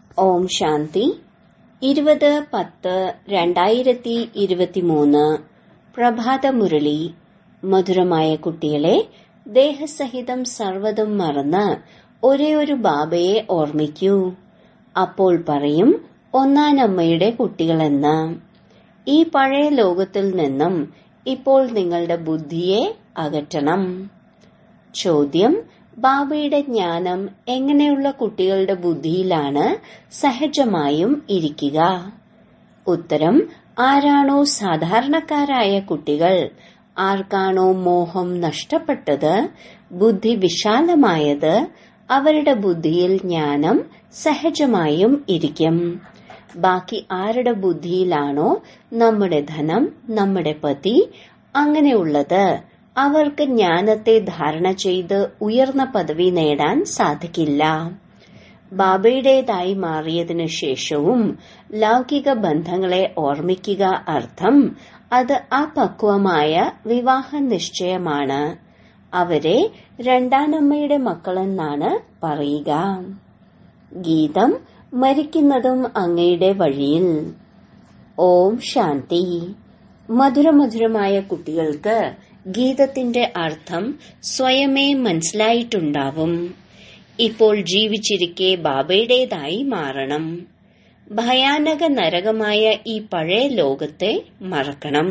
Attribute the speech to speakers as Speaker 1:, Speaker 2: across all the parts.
Speaker 1: ഓം ശാന്തി ഇരുപത് പത്ത് രണ്ടായിരത്തി ഇരുപത്തിമൂന്ന് പ്രഭാതമുരളി മധുരമായ കുട്ടികളെ ദേഹസഹിതം സർവ്വതും മറന്ന് ഒരേ ഒരു ബാബയെ ഓർമ്മിക്കൂ അപ്പോൾ പറയും ഒന്നാനമ്മയുടെ കുട്ടികളെന്ന് ഈ പഴയ ലോകത്തിൽ നിന്നും ഇപ്പോൾ നിങ്ങളുടെ ബുദ്ധിയെ അകറ്റണം ചോദ്യം ബാബയുടെ ജ്ഞാനം എങ്ങനെയുള്ള കുട്ടികളുടെ ബുദ്ധിയിലാണ് സഹജമായും ഇരിക്കുക ഉത്തരം ആരാണോ സാധാരണക്കാരായ കുട്ടികൾ ആർക്കാണോ മോഹം നഷ്ടപ്പെട്ടത് ബുദ്ധി വിശാലമായത് അവരുടെ ബുദ്ധിയിൽ ജ്ഞാനം സഹജമായും ഇരിക്കും ബാക്കി ആരുടെ ബുദ്ധിയിലാണോ നമ്മുടെ ധനം നമ്മുടെ പതി അങ്ങനെയുള്ളത് അവർക്ക് ജ്ഞാനത്തെ ധാരണ ചെയ്ത് ഉയർന്ന പദവി നേടാൻ സാധിക്കില്ല ബാബയുടേതായി മാറിയതിനു ശേഷവും ലൗകിക ബന്ധങ്ങളെ ഓർമ്മിക്കുക അർത്ഥം അത് അപക്വമായ വിവാഹ നിശ്ചയമാണ് അവരെ രണ്ടാനമ്മയുടെ മക്കളെന്നാണ് പറയുക ഗീതം മരിക്കുന്നതും അങ്ങയുടെ വഴിയിൽ ഓം ശാന്തി മധുരമധുരമായ കുട്ടികൾക്ക് ഗീതത്തിന്റെ അർത്ഥം സ്വയമേ മനസ്സിലായിട്ടുണ്ടാവും ഇപ്പോൾ ജീവിച്ചിരിക്കെ ബാബയുടേതായി മാറണം ഭയാനക നരകമായ ഈ പഴയ ലോകത്തെ മറക്കണം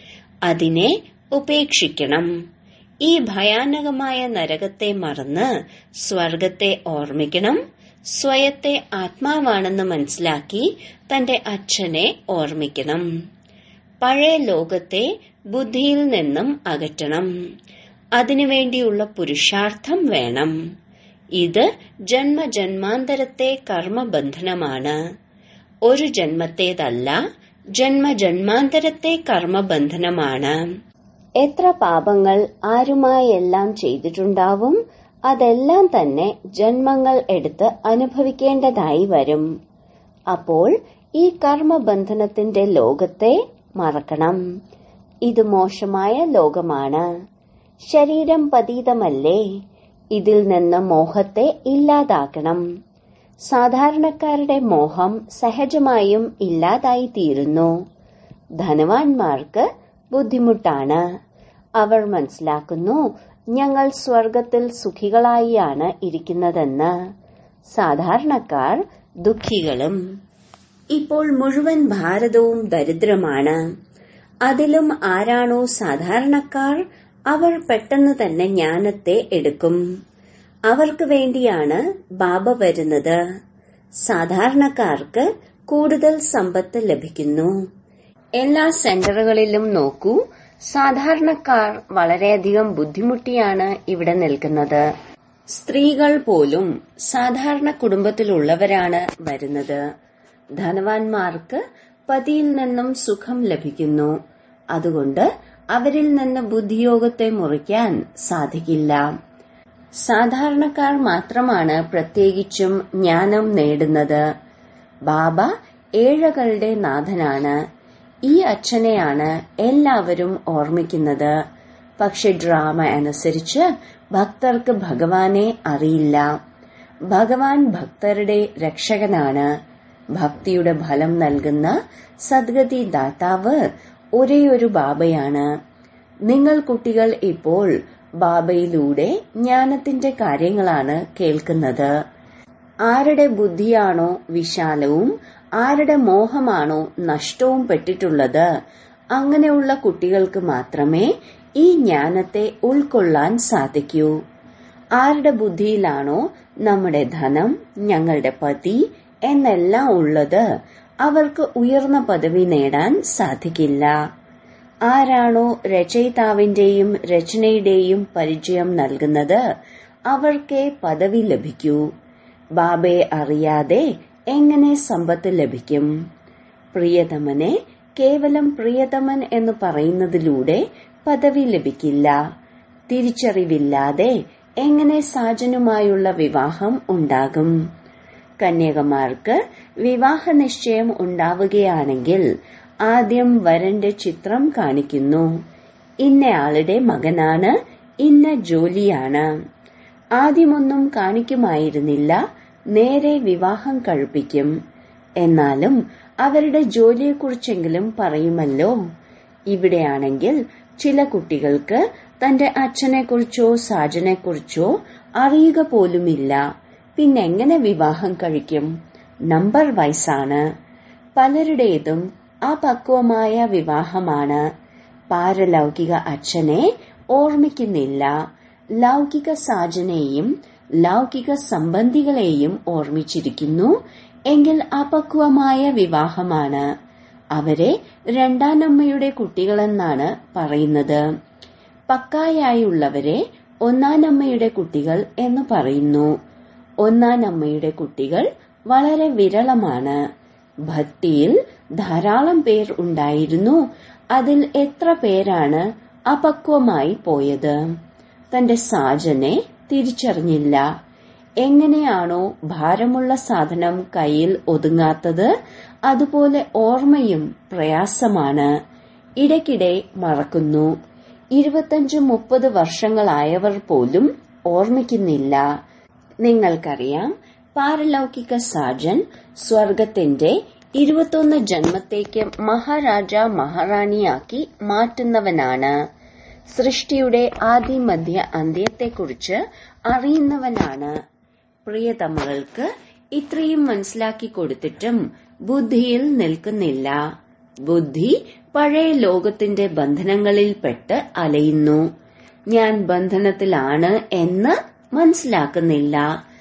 Speaker 1: അതിനെ ഉപേക്ഷിക്കണം ഈ ഭയാനകമായ നരകത്തെ മറന്ന് സ്വർഗത്തെ ഓർമ്മിക്കണം സ്വയത്തെ ആത്മാവാണെന്ന് മനസ്സിലാക്കി തന്റെ അച്ഛനെ ഓർമ്മിക്കണം പഴയ ലോകത്തെ ബുദ്ധിയിൽ നിന്നും അകറ്റണം അതിനുവേണ്ടിയുള്ള പുരുഷാർത്ഥം വേണം ഇത് ജന്മജന്മാന്തരത്തെ കർമ്മബന്ധനമാണ് ഒരു ജന്മത്തേതല്ല ജന്മജന്മാന്തരത്തെ കർമ്മബന്ധനമാണ് എത്ര പാപങ്ങൾ ആരുമായെല്ലാം ചെയ്തിട്ടുണ്ടാവും അതെല്ലാം തന്നെ ജന്മങ്ങൾ എടുത്ത് അനുഭവിക്കേണ്ടതായി വരും അപ്പോൾ ഈ കർമ്മബന്ധനത്തിന്റെ ലോകത്തെ മറക്കണം ഇത് മോശമായ ലോകമാണ് ശരീരം പതീതമല്ലേ ഇതിൽ നിന്ന് മോഹത്തെ ഇല്ലാതാക്കണം സാധാരണക്കാരുടെ മോഹം സഹജമായും ഇല്ലാതായി തീരുന്നു ധനവാന്മാർക്ക് ബുദ്ധിമുട്ടാണ് അവർ മനസ്സിലാക്കുന്നു ഞങ്ങൾ സ്വർഗത്തിൽ സുഖികളായിയാണ് ഇരിക്കുന്നതെന്ന് സാധാരണക്കാർ ദുഃഖികളും ഇപ്പോൾ മുഴുവൻ ഭാരതവും ദരിദ്രമാണ് അതിലും ആരാണോ സാധാരണക്കാർ അവർ പെട്ടെന്ന് തന്നെ ജ്ഞാനത്തെ എടുക്കും അവർക്ക് വേണ്ടിയാണ് ബാബ വരുന്നത് സാധാരണക്കാർക്ക് കൂടുതൽ സമ്പത്ത് ലഭിക്കുന്നു എല്ലാ സെന്ററുകളിലും നോക്കൂ സാധാരണക്കാർ വളരെയധികം ബുദ്ധിമുട്ടിയാണ് ഇവിടെ നിൽക്കുന്നത് സ്ത്രീകൾ പോലും സാധാരണ കുടുംബത്തിലുള്ളവരാണ് വരുന്നത് ധനവാന്മാർക്ക് പതിയിൽ നിന്നും സുഖം ലഭിക്കുന്നു അതുകൊണ്ട് അവരിൽ നിന്ന് ബുദ്ധിയോഗത്തെ മുറിക്കാൻ സാധിക്കില്ല സാധാരണക്കാർ മാത്രമാണ് പ്രത്യേകിച്ചും ജ്ഞാനം നേടുന്നത് ബാബ ഏഴകളുടെ നാഥനാണ് ഈ അച്ഛനെയാണ് എല്ലാവരും ഓർമ്മിക്കുന്നത് പക്ഷെ ഡ്രാമ അനുസരിച്ച് ഭക്തർക്ക് ഭഗവാനെ അറിയില്ല ഭഗവാൻ ഭക്തരുടെ രക്ഷകനാണ് ഭക്തിയുടെ ഫലം നൽകുന്ന സദ്ഗതി ദാതാവ് ഒരേയൊരു ബാബയാണ് നിങ്ങൾ കുട്ടികൾ ഇപ്പോൾ ബാബയിലൂടെ ജ്ഞാനത്തിന്റെ കാര്യങ്ങളാണ് കേൾക്കുന്നത് ആരുടെ ബുദ്ധിയാണോ വിശാലവും ആരുടെ മോഹമാണോ നഷ്ടവും പെട്ടിട്ടുള്ളത് അങ്ങനെയുള്ള കുട്ടികൾക്ക് മാത്രമേ ഈ ജ്ഞാനത്തെ ഉൾക്കൊള്ളാൻ സാധിക്കൂ ആരുടെ ബുദ്ധിയിലാണോ നമ്മുടെ ധനം ഞങ്ങളുടെ പതി എന്നെല്ലാം ഉള്ളത് അവർക്ക് ഉയർന്ന പദവി നേടാൻ സാധിക്കില്ല ആരാണോ രചയിതാവിന്റെയും രചനയുടെയും പരിചയം നൽകുന്നത് അവർക്കേ പദവി ലഭിക്കൂ ബാബയെ അറിയാതെ എങ്ങനെ സമ്പത്ത് ലഭിക്കും പ്രിയതമനെ കേവലം പ്രിയതമൻ എന്ന് പറയുന്നതിലൂടെ പദവി ലഭിക്കില്ല തിരിച്ചറിവില്ലാതെ എങ്ങനെ സാജനുമായുള്ള വിവാഹം ഉണ്ടാകും കന്യകമാർക്ക് വിവാഹ നിശ്ചയം ഉണ്ടാവുകയാണെങ്കിൽ ആദ്യം വരന്റെ ചിത്രം കാണിക്കുന്നു ഇന്നയാളുടെ മകനാണ് ഇന്ന ജോലിയാണ് ആദ്യമൊന്നും കാണിക്കുമായിരുന്നില്ല നേരെ വിവാഹം കഴിപ്പിക്കും എന്നാലും അവരുടെ ജോലിയെക്കുറിച്ചെങ്കിലും പറയുമല്ലോ ഇവിടെയാണെങ്കിൽ ചില കുട്ടികൾക്ക് തന്റെ അച്ഛനെക്കുറിച്ചോ സാജനെക്കുറിച്ചോ അറിയുക പോലുമില്ല പിന്നെങ്ങനെ വിവാഹം കഴിക്കും നമ്പർ വയസ്സാണ് പലരുടേതും അപക്വമായ വിവാഹമാണ് പാരലൗകിക അച്ഛനെ ഓർമ്മിക്കുന്നില്ല ലൗകിക സാജനെയും ലൗകിക സംബന്ധികളെയും ഓർമ്മിച്ചിരിക്കുന്നു എങ്കിൽ അപക്വമായ വിവാഹമാണ് അവരെ രണ്ടാനമ്മയുടെ കുട്ടികളെന്നാണ് പറയുന്നത് പക്കായായുള്ളവരെ ഒന്നാനമ്മയുടെ കുട്ടികൾ എന്ന് പറയുന്നു ഒന്നാനമ്മയുടെ കുട്ടികൾ വളരെ വിരളമാണ് ഭക്തിയിൽ ധാരാളം പേർ ഉണ്ടായിരുന്നു അതിൽ എത്ര പേരാണ് അപക്വമായി പോയത് തന്റെ സാജനെ തിരിച്ചറിഞ്ഞില്ല എങ്ങനെയാണോ ഭാരമുള്ള സാധനം കയ്യിൽ ഒതുങ്ങാത്തത് അതുപോലെ ഓർമ്മയും പ്രയാസമാണ് ഇടയ്ക്കിടെ മറക്കുന്നു ഇരുപത്തഞ്ച് മുപ്പത് വർഷങ്ങളായവർ പോലും ഓർമ്മിക്കുന്നില്ല നിങ്ങൾക്കറിയാം പാരലൗകിക സാജൻ സ്വർഗത്തിന്റെ ഇരുപത്തൊന്ന് ജന്മത്തേക്ക് മഹാരാജ മഹാറാണിയാക്കി മാറ്റുന്നവനാണ് സൃഷ്ടിയുടെ ആദിമധ്യ അന്ത്യത്തെക്കുറിച്ച് അറിയുന്നവനാണ് പ്രിയതമകൾക്ക് ഇത്രയും മനസ്സിലാക്കി കൊടുത്തിട്ടും ബുദ്ധിയിൽ നിൽക്കുന്നില്ല ബുദ്ധി പഴയ ലോകത്തിന്റെ ബന്ധനങ്ങളിൽപ്പെട്ട് അലയുന്നു ഞാൻ ബന്ധനത്തിലാണ് എന്ന് മനസ്സിലാക്കുന്നില്ല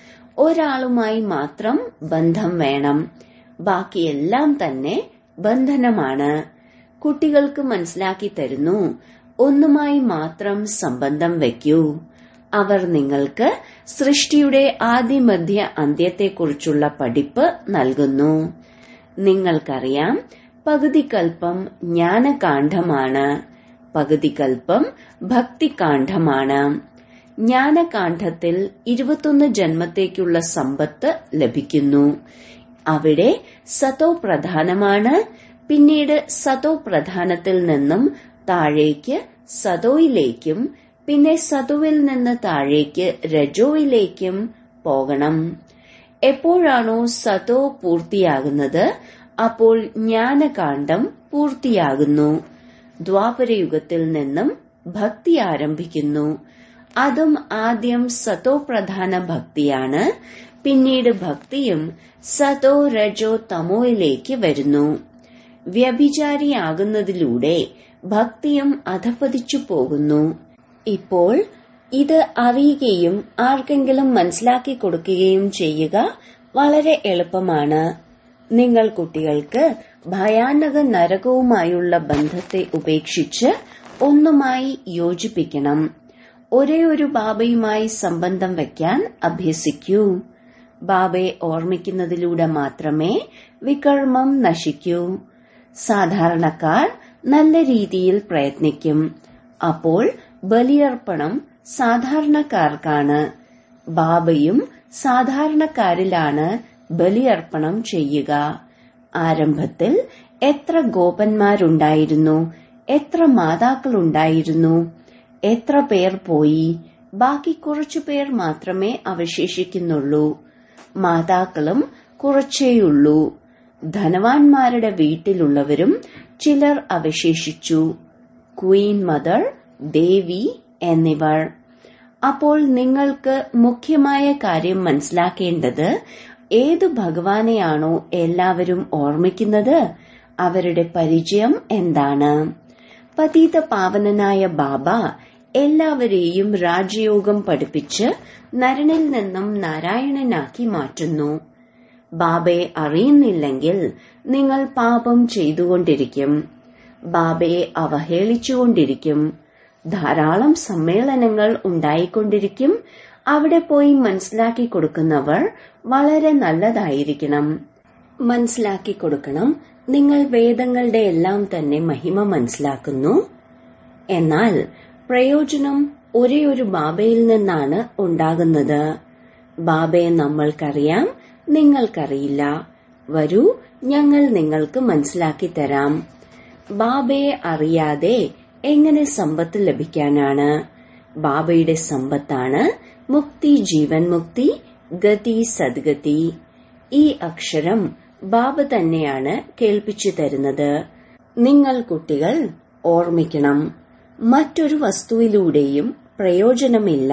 Speaker 1: ഒരാളുമായി മാത്രം ബന്ധം വേണം ബാക്കിയെല്ലാം തന്നെ ബന്ധനമാണ് കുട്ടികൾക്ക് മനസ്സിലാക്കി തരുന്നു ഒന്നുമായി മാത്രം സംബന്ധം വയ്ക്കൂ അവർ നിങ്ങൾക്ക് സൃഷ്ടിയുടെ ആദിമധ്യ അന്ത്യത്തെക്കുറിച്ചുള്ള പഠിപ്പ് നൽകുന്നു നിങ്ങൾക്കറിയാം പകുതി കൽപ്പം ജ്ഞാനകാന്ഡമാണ് പകുതി കൽപ്പം ഭക്തികാന്ഡമാണ് ജ്ഞാനകാന്ഡത്തിൽ ഇരുപത്തൊന്ന് ജന്മത്തേക്കുള്ള സമ്പത്ത് ലഭിക്കുന്നു അവിടെ സതോ പ്രധാനമാണ് പിന്നീട് സതോ പ്രധാനത്തിൽ നിന്നും താഴേക്ക് സതോയിലേക്കും പിന്നെ സതുവിൽ നിന്ന് താഴേക്ക് രജോയിലേക്കും പോകണം എപ്പോഴാണോ സതോ പൂർത്തിയാകുന്നത് അപ്പോൾ ജ്ഞാനകാന്ഡം പൂർത്തിയാകുന്നു ദ്വാപരയുഗത്തിൽ നിന്നും ഭക്തി ആരംഭിക്കുന്നു അതും ആദ്യം സതോ പ്രധാന ഭക്തിയാണ് പിന്നീട് ഭക്തിയും സതോ രജോ തമോയിലേക്ക് വരുന്നു വ്യഭിചാരിയാകുന്നതിലൂടെ ഭക്തിയും അധപതിച്ചു പോകുന്നു ഇപ്പോൾ ഇത് അറിയുകയും ആർക്കെങ്കിലും മനസ്സിലാക്കി കൊടുക്കുകയും ചെയ്യുക വളരെ എളുപ്പമാണ് നിങ്ങൾ കുട്ടികൾക്ക് ഭയാനക നരകവുമായുള്ള ബന്ധത്തെ ഉപേക്ഷിച്ച് ഒന്നുമായി യോജിപ്പിക്കണം ഒരേ ഒരു ബാബയുമായി സംബന്ധം വയ്ക്കാൻ അഭ്യസിക്കൂ ബാബയെ ഓർമ്മിക്കുന്നതിലൂടെ മാത്രമേ വികർമ്മം നശിക്കൂ സാധാരണക്കാർ നല്ല രീതിയിൽ പ്രയത്നിക്കും അപ്പോൾ ബലിയർപ്പണം സാധാരണക്കാർക്കാണ് ബാബയും സാധാരണക്കാരിലാണ് ബലിയർപ്പണം ചെയ്യുക ആരംഭത്തിൽ എത്ര ഗോപന്മാരുണ്ടായിരുന്നു എത്ര മാതാക്കളുണ്ടായിരുന്നു എത്ര പേർ പോയി ബാക്കി കുറച്ചു പേർ മാത്രമേ അവശേഷിക്കുന്നുള്ളൂ മാതാക്കളും കുറച്ചേയുള്ളൂ ധനവാന്മാരുടെ വീട്ടിലുള്ളവരും ചിലർ അവശേഷിച്ചു ക്വീൻ മദർ ദേവി എന്നിവർ അപ്പോൾ നിങ്ങൾക്ക് മുഖ്യമായ കാര്യം മനസ്സിലാക്കേണ്ടത് ഏതു ഭഗവാനെയാണോ എല്ലാവരും ഓർമ്മിക്കുന്നത് അവരുടെ പരിചയം എന്താണ് പതീത പാവനനായ ബാബ എല്ലാവരെയും രാജയോഗം പഠിപ്പിച്ച് നരനിൽ നിന്നും നാരായണനാക്കി മാറ്റുന്നു ബാബയെ അറിയുന്നില്ലെങ്കിൽ നിങ്ങൾ പാപം ചെയ്തുകൊണ്ടിരിക്കും ബാബയെ അവഹേളിച്ചുകൊണ്ടിരിക്കും ധാരാളം സമ്മേളനങ്ങൾ ഉണ്ടായിക്കൊണ്ടിരിക്കും അവിടെ പോയി മനസ്സിലാക്കി കൊടുക്കുന്നവർ വളരെ നല്ലതായിരിക്കണം മനസ്സിലാക്കി കൊടുക്കണം നിങ്ങൾ വേദങ്ങളുടെ എല്ലാം തന്നെ മഹിമ മനസ്സിലാക്കുന്നു എന്നാൽ പ്രയോജനം ഒരേ ഒരു ബാബയിൽ നിന്നാണ് ഉണ്ടാകുന്നത് ബാബയെ നമ്മൾക്കറിയാം നിങ്ങൾക്കറിയില്ല വരൂ ഞങ്ങൾ നിങ്ങൾക്ക് മനസ്സിലാക്കി തരാം ബാബയെ അറിയാതെ എങ്ങനെ സമ്പത്ത് ലഭിക്കാനാണ് ബാബയുടെ സമ്പത്താണ് മുക്തി ജീവൻ മുക്തി ഗതി സദ്ഗതി ഈ അക്ഷരം ബാബ തന്നെയാണ് കേൾപ്പിച്ചു തരുന്നത് നിങ്ങൾ കുട്ടികൾ ഓർമ്മിക്കണം മറ്റൊരു വസ്തുവിലൂടെയും പ്രയോജനമില്ല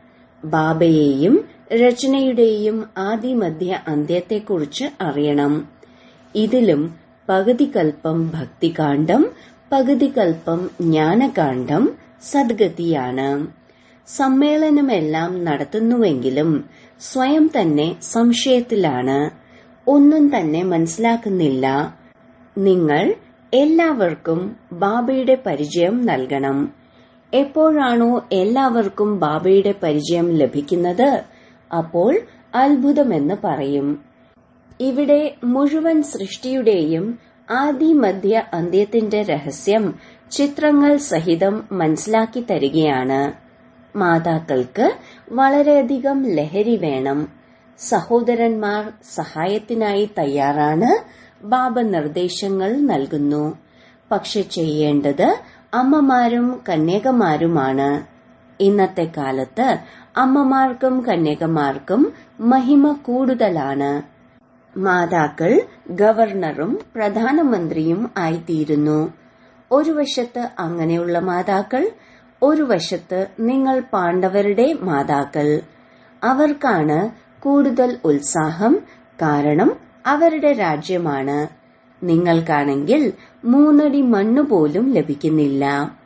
Speaker 1: ബാബയെയും രചനയുടെയും ആദിമധ്യ അന്ത്യത്തെക്കുറിച്ച് അറിയണം ഇതിലും പകുതി കൽപ്പം ഭക്തികാന്ഡം പകുതി കൽപ്പം ജ്ഞാനകാന്ഡം സദ്ഗതിയാണ് സമ്മേളനമെല്ലാം നടത്തുന്നുവെങ്കിലും സ്വയം തന്നെ സംശയത്തിലാണ് ഒന്നും തന്നെ മനസ്സിലാക്കുന്നില്ല നിങ്ങൾ എല്ലാവർക്കും ബാബയുടെ പരിചയം നൽകണം എപ്പോഴാണോ എല്ലാവർക്കും ബാബയുടെ പരിചയം ലഭിക്കുന്നത് അപ്പോൾ അത്ഭുതമെന്ന് പറയും ഇവിടെ മുഴുവൻ സൃഷ്ടിയുടെയും ആദി മധ്യ അന്ത്യത്തിന്റെ രഹസ്യം ചിത്രങ്ങൾ സഹിതം മനസ്സിലാക്കി തരികയാണ് മാതാക്കൾക്ക് വളരെയധികം ലഹരി വേണം സഹോദരന്മാർ സഹായത്തിനായി തയ്യാറാണ് ബാബ നിർദ്ദേശങ്ങൾ നൽകുന്നു പക്ഷെ ചെയ്യേണ്ടത് അമ്മമാരും കന്യകമാരുമാണ് ഇന്നത്തെ കാലത്ത് അമ്മമാർക്കും കന്യകമാർക്കും മഹിമ കൂടുതലാണ് മാതാക്കൾ ഗവർണറും പ്രധാനമന്ത്രിയും ആയിത്തീരുന്നു ഒരു വശത്ത് അങ്ങനെയുള്ള മാതാക്കൾ ഒരു വശത്ത് നിങ്ങൾ പാണ്ഡവരുടെ മാതാക്കൾ അവർക്കാണ് കൂടുതൽ ഉത്സാഹം കാരണം അവരുടെ രാജ്യമാണ് നിങ്ങൾക്കാണെങ്കിൽ മൂന്നടി മണ്ണുപോലും ലഭിക്കുന്നില്ല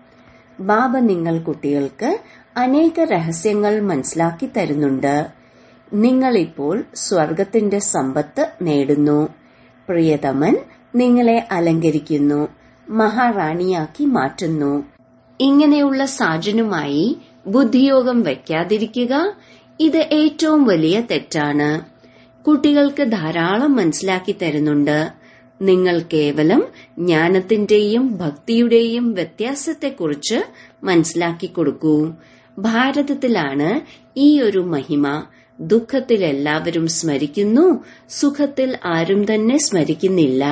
Speaker 1: ബാബ നിങ്ങൾ കുട്ടികൾക്ക് അനേക രഹസ്യങ്ങൾ മനസ്സിലാക്കി തരുന്നുണ്ട് നിങ്ങളിപ്പോൾ സ്വർഗത്തിന്റെ സമ്പത്ത് നേടുന്നു പ്രിയതമൻ നിങ്ങളെ അലങ്കരിക്കുന്നു മഹാറാണിയാക്കി മാറ്റുന്നു ഇങ്ങനെയുള്ള സാജനുമായി ബുദ്ധിയോഗം വയ്ക്കാതിരിക്കുക ഇത് ഏറ്റവും വലിയ തെറ്റാണ് കുട്ടികൾക്ക് ധാരാളം മനസ്സിലാക്കി തരുന്നുണ്ട് നിങ്ങൾ കേവലം ജ്ഞാനത്തിന്റെയും ഭക്തിയുടെയും വ്യത്യാസത്തെക്കുറിച്ച് മനസ്സിലാക്കി കൊടുക്കൂ ഭാരതത്തിലാണ് ഈ ഒരു മഹിമ ദുഃഖത്തിൽ എല്ലാവരും സ്മരിക്കുന്നു സുഖത്തിൽ ആരും തന്നെ സ്മരിക്കുന്നില്ല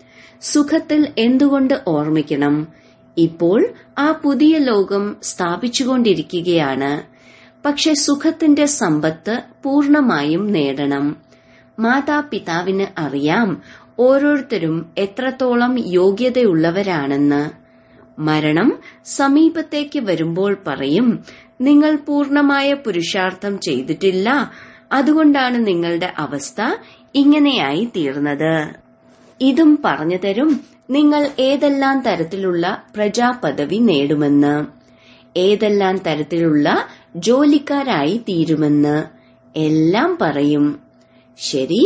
Speaker 1: സുഖത്തിൽ എന്തുകൊണ്ട് ഓർമ്മിക്കണം ഇപ്പോൾ ആ പുതിയ ലോകം സ്ഥാപിച്ചുകൊണ്ടിരിക്കുകയാണ് പക്ഷെ സുഖത്തിന്റെ സമ്പത്ത് പൂർണമായും നേടണം മാതാപിതാവിന് അറിയാം ഓരോരുത്തരും എത്രത്തോളം യോഗ്യതയുള്ളവരാണെന്ന് മരണം സമീപത്തേക്ക് വരുമ്പോൾ പറയും നിങ്ങൾ പൂർണമായ പുരുഷാർത്ഥം ചെയ്തിട്ടില്ല അതുകൊണ്ടാണ് നിങ്ങളുടെ അവസ്ഥ ഇങ്ങനെയായി തീർന്നത് ഇതും പറഞ്ഞു തരും നിങ്ങൾ ഏതെല്ലാം തരത്തിലുള്ള പ്രജാപദവി നേടുമെന്ന് ഏതെല്ലാം തരത്തിലുള്ള ജോലിക്കാരായി തീരുമെന്ന് എല്ലാം പറയും ശരി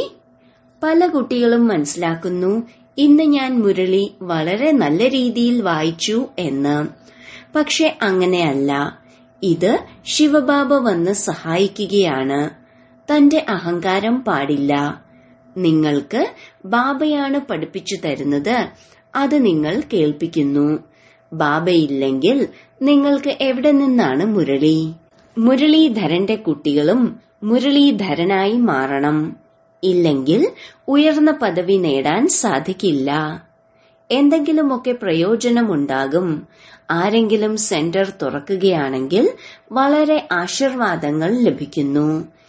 Speaker 1: പല കുട്ടികളും മനസ്സിലാക്കുന്നു ഇന്ന് ഞാൻ മുരളി വളരെ നല്ല രീതിയിൽ വായിച്ചു എന്ന് പക്ഷെ അങ്ങനെയല്ല ഇത് ശിവബാബ വന്ന് സഹായിക്കുകയാണ് തന്റെ അഹങ്കാരം പാടില്ല നിങ്ങൾക്ക് ബാബയാണ് പഠിപ്പിച്ചു തരുന്നത് അത് നിങ്ങൾ കേൾപ്പിക്കുന്നു ബാബയില്ലെങ്കിൽ നിങ്ങൾക്ക് എവിടെ നിന്നാണ് മുരളി മുരളീധരന്റെ കുട്ടികളും മുരളീധരനായി മാറണം ഇല്ലെങ്കിൽ ഉയർന്ന പദവി നേടാൻ സാധിക്കില്ല എന്തെങ്കിലുമൊക്കെ പ്രയോജനമുണ്ടാകും ആരെങ്കിലും സെന്റർ തുറക്കുകയാണെങ്കിൽ വളരെ ആശീർവാദങ്ങൾ ലഭിക്കുന്നു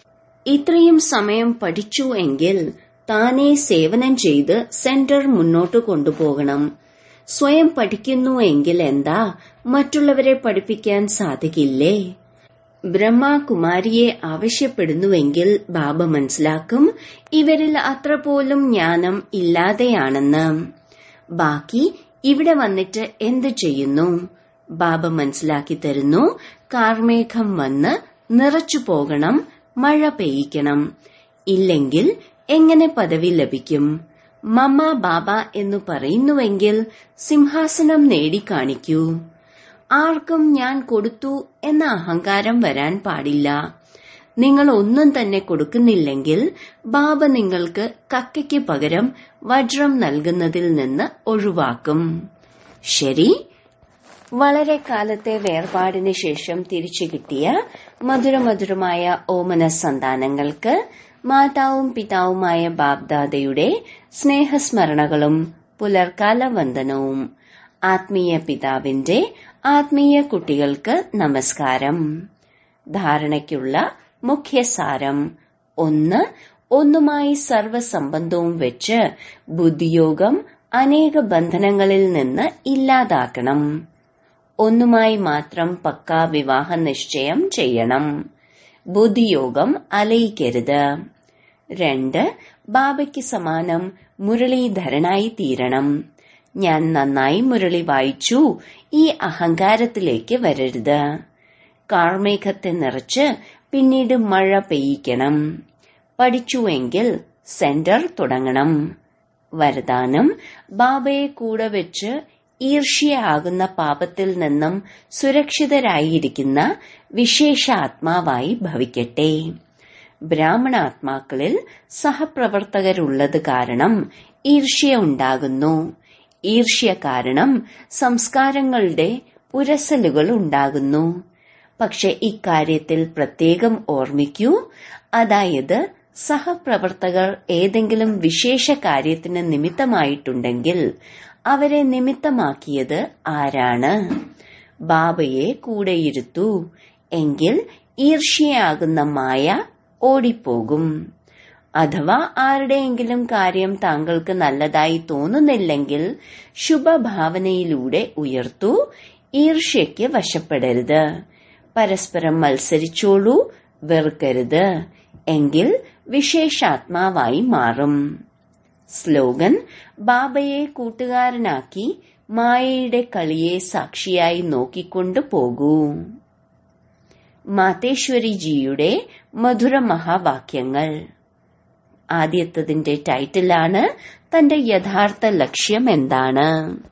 Speaker 1: ഇത്രയും സമയം പഠിച്ചു എങ്കിൽ താനെ സേവനം ചെയ്ത് സെന്റർ മുന്നോട്ട് കൊണ്ടുപോകണം സ്വയം പഠിക്കുന്നു എങ്കിൽ എന്താ മറ്റുള്ളവരെ പഠിപ്പിക്കാൻ സാധിക്കില്ലേ ബ്രഹ്മകുമാരിയെ ആവശ്യപ്പെടുന്നുവെങ്കിൽ ബാബ മനസ്സിലാക്കും ഇവരിൽ അത്ര പോലും ജ്ഞാനം ഇല്ലാതെയാണെന്ന് ബാക്കി ഇവിടെ വന്നിട്ട് എന്ത് ചെയ്യുന്നു ബാബ മനസ്സിലാക്കി തരുന്നു കാർമേഘം വന്ന് നിറച്ചു പോകണം മഴ പെയ്യിക്കണം ഇല്ലെങ്കിൽ എങ്ങനെ പദവി ലഭിക്കും മമ്മ ബാബ എന്നു പറയുന്നുവെങ്കിൽ സിംഹാസനം നേടിക്കാണിക്കൂ ആർക്കും ഞാൻ കൊടുത്തു എന്ന അഹങ്കാരം വരാൻ പാടില്ല നിങ്ങൾ ഒന്നും തന്നെ കൊടുക്കുന്നില്ലെങ്കിൽ ബാബ നിങ്ങൾക്ക് കക്കയ്ക്ക് പകരം വജ്രം നൽകുന്നതിൽ നിന്ന് ഒഴിവാക്കും ശരി വളരെ കാലത്തെ വേർപാടിന് ശേഷം തിരിച്ചു കിട്ടിയ മധുരമധുരമായ ഓമന സന്താനങ്ങൾക്ക് മാതാവും പിതാവുമായ ബാബ്ദാദയുടെ സ്നേഹസ്മരണകളും പുലർക്കാല വന്ദനവും ആത്മീയ പിതാവിന്റെ ആത്മീയ കുട്ടികൾക്ക് നമസ്കാരം ധാരണയ്ക്കുള്ള മുഖ്യസാരം ഒന്ന് ഒന്നുമായി സർവസംബന്ധവും വെച്ച് ബുദ്ധിയോഗം അനേക ബന്ധനങ്ങളിൽ നിന്ന് ഇല്ലാതാക്കണം ഒന്നുമായി മാത്രം പക്കാ വിവാഹ നിശ്ചയം ചെയ്യണം ബുദ്ധിയോഗം അലയിക്കരുത് രണ്ട് ബാബയ്ക്ക് സമാനം മുരളീധരനായി തീരണം ഞാൻ നന്നായി മുരളി വായിച്ചു ഈ അഹങ്കാരത്തിലേക്ക് വരരുത് കാർമേഘത്തെ നിറച്ച് പിന്നീട് മഴ പെയ്യിക്കണം പഠിച്ചുവെങ്കിൽ സെന്റർ തുടങ്ങണം വരദാനം ബാബയെ കൂടെ വെച്ച് ഈർഷ്യയാകുന്ന പാപത്തിൽ നിന്നും സുരക്ഷിതരായിരിക്കുന്ന വിശേഷാത്മാവായി ഭവിക്കട്ടെ ബ്രാഹ്മണാത്മാക്കളിൽ സഹപ്രവർത്തകരുള്ളത് കാരണം ഈർഷ്യ ഉണ്ടാകുന്നു ഈർഷ്യ കാരണം സംസ്കാരങ്ങളുടെ ഉരസലുകൾ ഉണ്ടാകുന്നു പക്ഷെ ഇക്കാര്യത്തിൽ പ്രത്യേകം ഓർമ്മിക്കൂ അതായത് സഹപ്രവർത്തകർ ഏതെങ്കിലും വിശേഷ കാര്യത്തിന് നിമിത്തമായിട്ടുണ്ടെങ്കിൽ അവരെ നിമിത്തമാക്കിയത് ആരാണ് ബാബയെ കൂടെയിരുത്തൂ എങ്കിൽ ഈർഷ്യയാകുന്ന മായ ഓടിപ്പോകും അഥവാ ആരുടെയെങ്കിലും കാര്യം താങ്കൾക്ക് നല്ലതായി തോന്നുന്നില്ലെങ്കിൽ ശുഭഭാവനയിലൂടെ ഉയർത്തൂ ഈർഷ്യയ്ക്ക് വശപ്പെടരുത് പരസ്പരം മത്സരിച്ചോളൂ വെറുക്കരുത് എങ്കിൽ വിശേഷാത്മാവായി മാറും സ്ലോഗൻ ബാബയെ കൂട്ടുകാരനാക്കി മായയുടെ കളിയെ സാക്ഷിയായി നോക്കിക്കൊണ്ടു പോകൂ മാതേശ്വരിജിയുടെ മധുര മഹാവാക്യങ്ങൾ ആദ്യത്തതിന്റെ ടൈറ്റിലാണ് തന്റെ യഥാർത്ഥ ലക്ഷ്യം എന്താണ്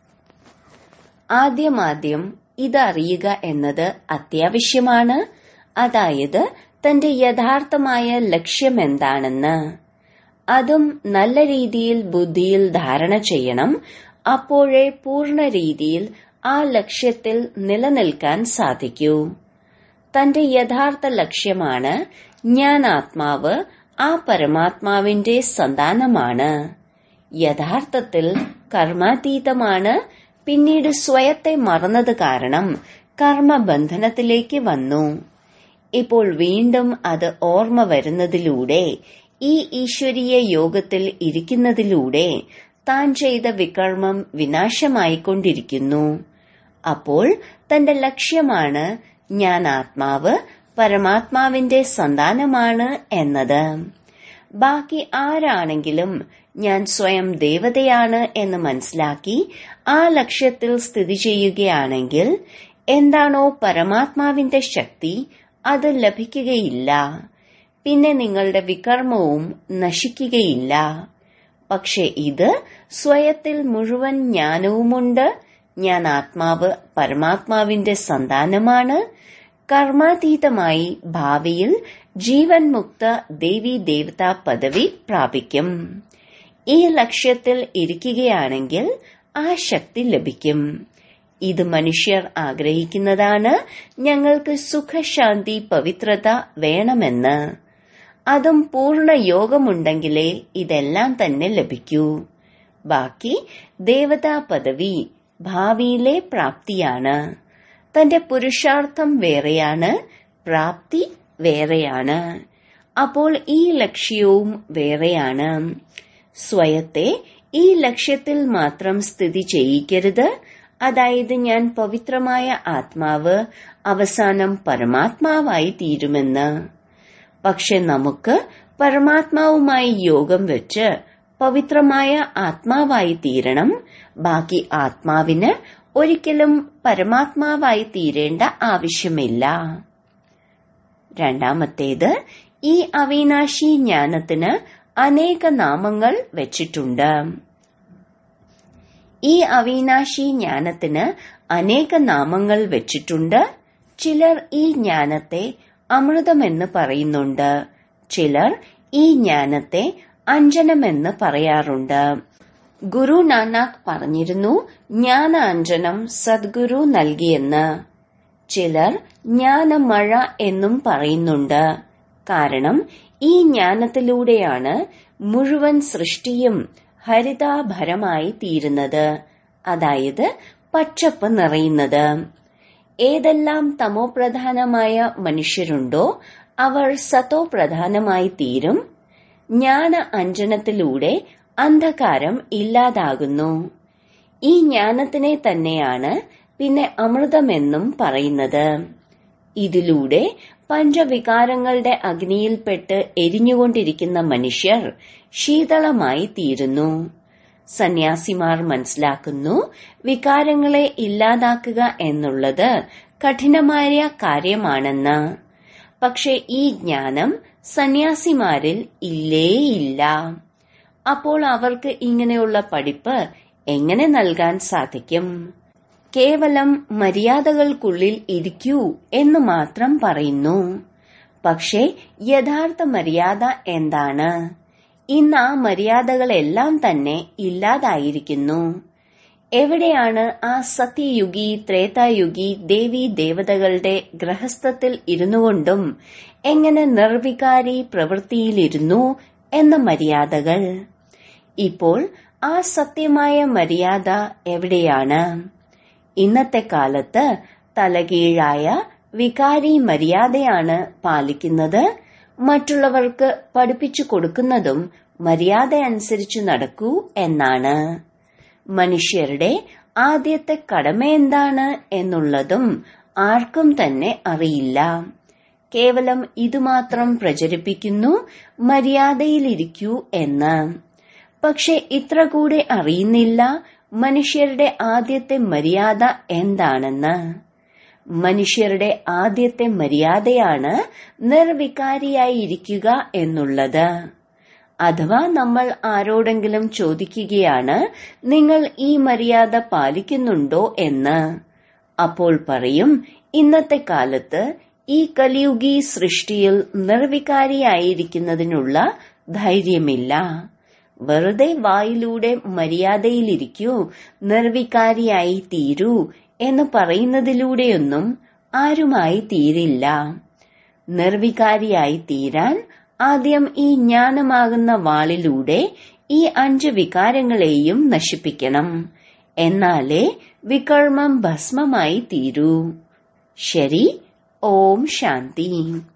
Speaker 1: ആദ്യമാദ്യം ഇതറിയുക എന്നത് അത്യാവശ്യമാണ് അതായത് തന്റെ യഥാർത്ഥമായ ലക്ഷ്യം എന്താണെന്ന് അതും നല്ല രീതിയിൽ ബുദ്ധിയിൽ ധാരണ ചെയ്യണം അപ്പോഴേ പൂർണ്ണ രീതിയിൽ ആ ലക്ഷ്യത്തിൽ നിലനിൽക്കാൻ സാധിക്കൂ തന്റെ യഥാർത്ഥ ലക്ഷ്യമാണ് ഞാൻ ആത്മാവ് ആ പരമാത്മാവിന്റെ സന്താനമാണ് യഥാർത്ഥത്തിൽ കർമാതീതമാണ് പിന്നീട് സ്വയത്തെ മറന്നത് കാരണം കർമ്മബന്ധനത്തിലേക്ക് വന്നു ഇപ്പോൾ വീണ്ടും അത് ഓർമ്മ വരുന്നതിലൂടെ ഈ ഈശ്വരീയ യോഗത്തിൽ ഇരിക്കുന്നതിലൂടെ താൻ ചെയ്ത വികർമ്മം വിനാശമായിക്കൊണ്ടിരിക്കുന്നു അപ്പോൾ തന്റെ ലക്ഷ്യമാണ് ഞാൻ ആത്മാവ് പരമാത്മാവിന്റെ സന്താനമാണ് എന്നത് ബാക്കി ആരാണെങ്കിലും ഞാൻ സ്വയം ദേവതയാണ് എന്ന് മനസ്സിലാക്കി ആ ലക്ഷ്യത്തിൽ സ്ഥിതി ചെയ്യുകയാണെങ്കിൽ എന്താണോ പരമാത്മാവിന്റെ ശക്തി അത് ലഭിക്കുകയില്ല പിന്നെ നിങ്ങളുടെ വികർമ്മവും നശിക്കുകയില്ല പക്ഷെ ഇത് സ്വയത്തിൽ മുഴുവൻ ജ്ഞാനവുമുണ്ട് ഞാൻ ആത്മാവ് പരമാത്മാവിന്റെ സന്താനമാണ് കർമാതീതമായി ഭാവിയിൽ ജീവൻ മുക്ത ദേവി ദേവതാ പദവി പ്രാപിക്കും ഈ ലക്ഷ്യത്തിൽ ഇരിക്കുകയാണെങ്കിൽ ആ ശക്തി ലഭിക്കും ഇത് മനുഷ്യർ ആഗ്രഹിക്കുന്നതാണ് ഞങ്ങൾക്ക് സുഖശാന്തി പവിത്രത വേണമെന്ന് അതും പൂർണ്ണ യോഗമുണ്ടെങ്കിലേ ഇതെല്ലാം തന്നെ ലഭിക്കൂ ബാക്കി ദേവതാ പദവി ഭാവിയിലെ പ്രാപ്തിയാണ് തന്റെ പുരുഷാർത്ഥം വേറെയാണ് പ്രാപ്തി വേറെയാണ് അപ്പോൾ ഈ ലക്ഷ്യവും വേറെയാണ് സ്വയത്തെ ഈ ലക്ഷ്യത്തിൽ മാത്രം സ്ഥിതി ചെയ്യിക്കരുത് അതായത് ഞാൻ പവിത്രമായ ആത്മാവ് അവസാനം പരമാത്മാവായി തീരുമെന്ന് പക്ഷെ നമുക്ക് പരമാത്മാവുമായി യോഗം വെച്ച് പവിത്രമായ ആത്മാവായി തീരണം ബാക്കി ആത്മാവിന് ഒരിക്കലും പരമാത്മാവായി തീരേണ്ട ആവശ്യമില്ല രണ്ടാമത്തേത് ഈ അവിനാശി ജ്ഞാനത്തിന് അനേക നാമങ്ങൾ വെച്ചിട്ടുണ്ട് ഈ അവിനാശി ജ്ഞാനത്തിന് അനേക നാമങ്ങൾ വെച്ചിട്ടുണ്ട് ചിലർ ഈ ജ്ഞാനത്തെ അമൃതമെന്ന് പറയുന്നുണ്ട് ചിലർ ഈ ജ്ഞാനത്തെ അഞ്ജനമെന്ന് പറയാറുണ്ട് ഗുരു നാനാക്ക് പറഞ്ഞിരുന്നു ജ്ഞാനാഞ്ജനം സദ്ഗുരു നൽകിയെന്ന് ചിലർ ജ്ഞാനമഴ എന്നും പറയുന്നുണ്ട് കാരണം ഈ ജ്ഞാനത്തിലൂടെയാണ് മുഴുവൻ സൃഷ്ടിയും ഹരിതാഭരമായി തീരുന്നത് അതായത് പച്ചപ്പ് നിറയുന്നത് ഏതെല്ലാം തമോപ്രധാനമായ മനുഷ്യരുണ്ടോ അവർ സത്തോ പ്രധാനമായി തീരും ജ്ഞാന അഞ്ജനത്തിലൂടെ അന്ധകാരം ഇല്ലാതാകുന്നു ഈ ജ്ഞാനത്തിനെ തന്നെയാണ് പിന്നെ അമൃതമെന്നും പറയുന്നത് ഇതിലൂടെ പഞ്ചവികാരങ്ങളുടെ അഗ്നിയിൽപ്പെട്ട് എരിഞ്ഞുകൊണ്ടിരിക്കുന്ന മനുഷ്യർ ശീതളമായി തീരുന്നു സന്യാസിമാർ മനസ്സിലാക്കുന്നു വികാരങ്ങളെ ഇല്ലാതാക്കുക എന്നുള്ളത് കഠിനമായ കാര്യമാണെന്ന് പക്ഷെ ഈ ജ്ഞാനം സന്യാസിമാരിൽ ഇല്ലേയില്ല അപ്പോൾ അവർക്ക് ഇങ്ങനെയുള്ള പഠിപ്പ് എങ്ങനെ നൽകാൻ സാധിക്കും കേവലം മര്യാദകൾക്കുള്ളിൽ ഇരിക്കൂ എന്ന് മാത്രം പറയുന്നു പക്ഷേ യഥാർത്ഥ മര്യാദ എന്താണ് ഇന്ന് ആ മര്യാദകളെല്ലാം തന്നെ ഇല്ലാതായിരിക്കുന്നു എവിടെയാണ് ആ സത്യയുഗി ത്രേതായുഗി ദേവി ദേവതകളുടെ ഗ്രഹസ്ഥത്തിൽ ഇരുന്നുകൊണ്ടും എങ്ങനെ നിർവികാരി പ്രവൃത്തിയിലിരുന്നു എന്ന മര്യാദകൾ ഇപ്പോൾ ആ സത്യമായ മര്യാദ എവിടെയാണ് ഇന്നത്തെ കാലത്ത് തലകീഴായ വികാരി മര്യാദയാണ് പാലിക്കുന്നത് മറ്റുള്ളവർക്ക് പഠിപ്പിച്ചു കൊടുക്കുന്നതും മര്യാദ അനുസരിച്ച് നടക്കൂ എന്നാണ് മനുഷ്യരുടെ ആദ്യത്തെ കടമ എന്താണ് എന്നുള്ളതും ആർക്കും തന്നെ അറിയില്ല കേവലം ഇതുമാത്രം പ്രചരിപ്പിക്കുന്നു മര്യാദയിലിരിക്കൂ എന്ന് പക്ഷെ ഇത്ര കൂടെ അറിയുന്നില്ല മനുഷ്യരുടെ ആദ്യത്തെ മര്യാദ എന്താണെന്ന് മനുഷ്യരുടെ ആദ്യത്തെ മര്യാദയാണ് നിർവികാരിയായിരിക്കുക എന്നുള്ളത് അഥവാ നമ്മൾ ആരോടെങ്കിലും ചോദിക്കുകയാണ് നിങ്ങൾ ഈ മര്യാദ പാലിക്കുന്നുണ്ടോ എന്ന് അപ്പോൾ പറയും ഇന്നത്തെ കാലത്ത് ഈ കലിയുഗി സൃഷ്ടിയിൽ നിർവികാരിയായിരിക്കുന്നതിനുള്ള ധൈര്യമില്ല വെറുതെ വായിലൂടെ മര്യാദയിലിരിക്കൂ നിർവികാരിയായി തീരൂ എന്ന് പറയുന്നതിലൂടെയൊന്നും ആരുമായി തീരില്ല നിർവികാരിയായി തീരാൻ ആദ്യം ഈ ജ്ഞാനമാകുന്ന വാളിലൂടെ ഈ അഞ്ച് വികാരങ്ങളെയും നശിപ്പിക്കണം എന്നാലേ വികർമ്മം ഭസ്മമായി തീരൂ ശരി ഓം ശാന്തി